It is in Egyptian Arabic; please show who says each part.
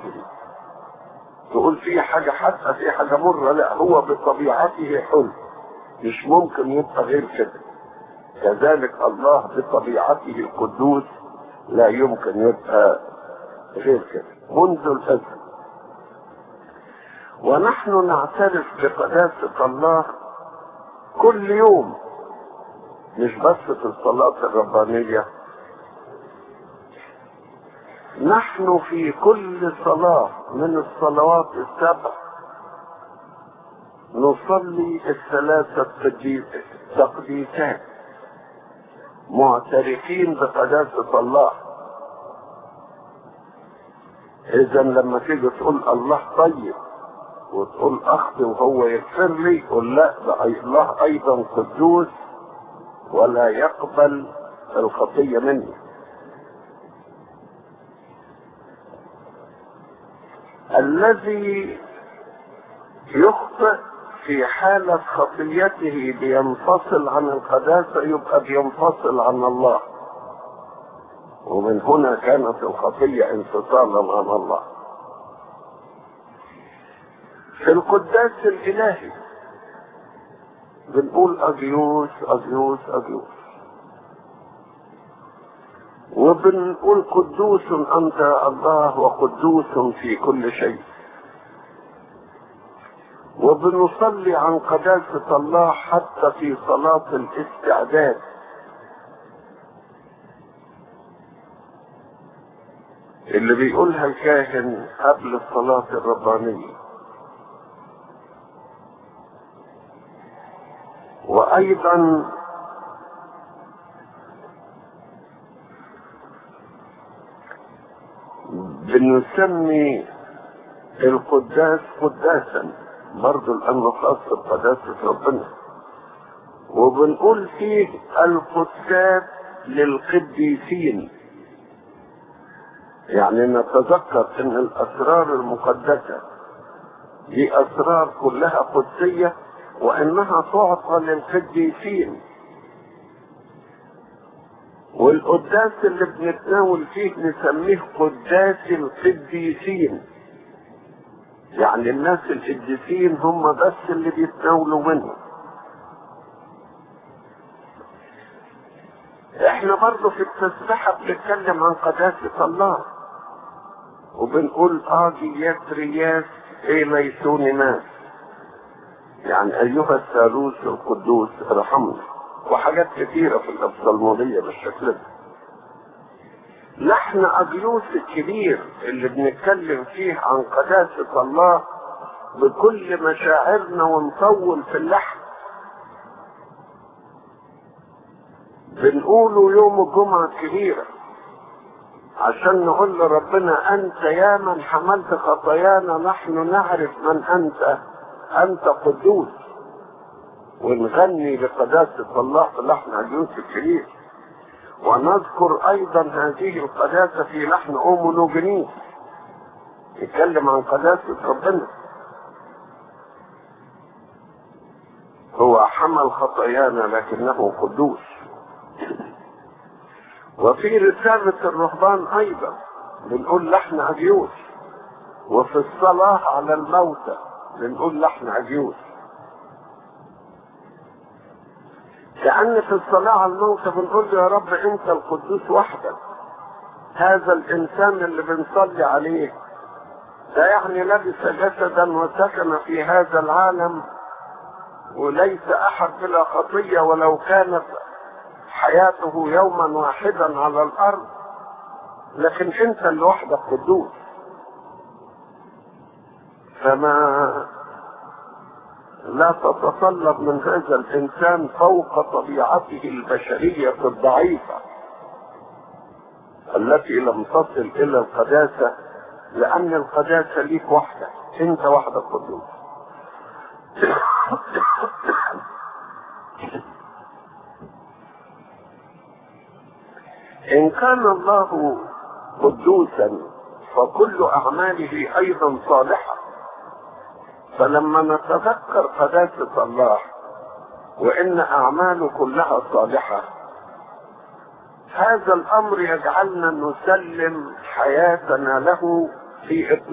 Speaker 1: بطبيعته تقول في حاجة حتى في حاجة مرة لا هو بطبيعته حلو مش ممكن يبقى غير كده كذلك الله بطبيعته القدوس لا يمكن يبقى غير كده منذ الأزل ونحن نعترف بقداسة الله كل يوم مش بس في الصلاة الربانية نحن في كل صلاة من الصلوات السبع نصلي الثلاثة تقديسات معترفين بقداسة الله إذا لما تيجي تقول الله طيب وتقول أخطي وهو يغفر لي قل لا ده الله أيضا قدوس ولا يقبل الخطية مني الذي يخطئ في حالة خطيته بينفصل عن القداسة يبقى بينفصل عن الله ومن هنا كانت الخطية انفصالا عن الله في القداس الإلهي بنقول أجيوس أجيوس أجيوس وبنقول قدوس أنت الله وقدوس في كل شيء وبنصلي عن قداسة الله حتى في صلاة الاستعداد اللي بيقولها الكاهن قبل الصلاة الربانية وأيضا بنسمي القداس قداسا برضو لأنه خاص بقداسة ربنا وبنقول فيه القداس للقديسين يعني نتذكر ان الاسرار المقدسة دي اسرار كلها قدسية وانها تعطى للقديسين والقداس اللي بنتناول فيه نسميه قداس القديسين يعني الناس القديسين هم بس اللي بيتناولوا منه احنا برضه في التسبحة بنتكلم عن قداسة الله وبنقول آجيات رياس ايه ليسوني ناس يعني ايها الثالوث القدوس ارحمنا وحاجات كثيرة في الأفصالمودية بالشكل ده لحن أجيوس الكبير اللي بنتكلم فيه عن قداسة الله بكل مشاعرنا ونطول في اللحن بنقوله يوم الجمعة الكبيرة عشان نقول لربنا أنت يا من حملت خطايانا نحن نعرف من أنت أنت قدوس ونغني بقداسة الله في لحن عجوز الكبير ونذكر أيضا هذه القداسة في لحن أومونوجينيس يتكلم عن قداسة ربنا هو حمل خطايانا لكنه قدوس وفي رسالة الرهبان أيضا بنقول لحن عجيوس وفي الصلاة على الموتى بنقول لحن عجيوس لأن في الصلاة على الموتى بنقول يا رب أنت القدوس وحدك هذا الإنسان اللي بنصلي عليه ده يعني لبس جسدا وسكن في هذا العالم وليس أحد بلا خطية ولو كانت حياته يوما واحدا على الأرض لكن أنت لوحدك قدوس فما لا تتطلب من هذا الانسان فوق طبيعته البشريه الضعيفه التي لم تصل الى القداسه لان القداسه ليك وحدك انت وحدك قدوس ان كان الله قدوسا فكل اعماله ايضا صالحه فلما نتذكر قداسة الله وإن أعماله كلها صالحة هذا الأمر يجعلنا نسلم حياتنا له في